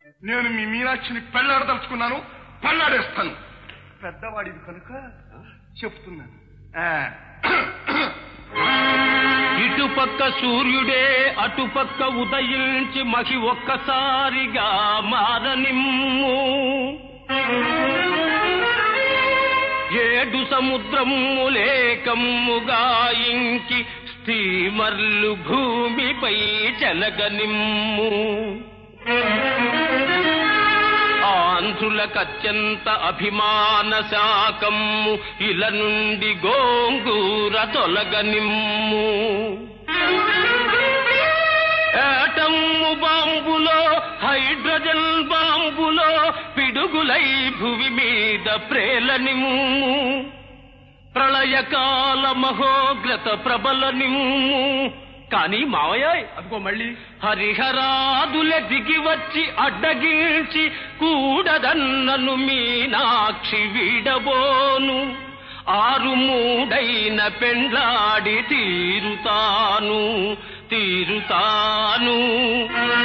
నేను మీ మీనాక్షిని పెళ్లాడదలుచుకున్నాను పెళ్లాడేస్తాను పెద్దవాడివి కనుక చెప్తున్నాను ఆ, ఇటుపక్క సూర్యుడే అటుపక్క ఉదయించి మహి ఒక్కసారిగా మారనిమ్ము ఏడు సముద్రములేకమ్ముగా ఇంకి స్టీమర్లు భూమిపై చెలగనిమ్ము ఆంధ్రులకత్యంత అభిమాన శాకమ్ము ఇల నుండి గోంగూర తొలగనిమ్ము ఏటమ్ము బాంబులో హైడ్రోజన్ బాంబులో పిడుగులై భువి మీద ప్రేలనిమ్ము ప్రళయకాల మహోగ్రత ప్రబలనిమ్ము కానీ మావయ్య అదిగో మళ్ళీ హరిహరాదుల దిగి వచ్చి అడ్డగించి కూడదన్నను మీనాక్షి వీడబోను ఆరు మూడైన పెండ్లాడి తీరుతాను తీరుతాను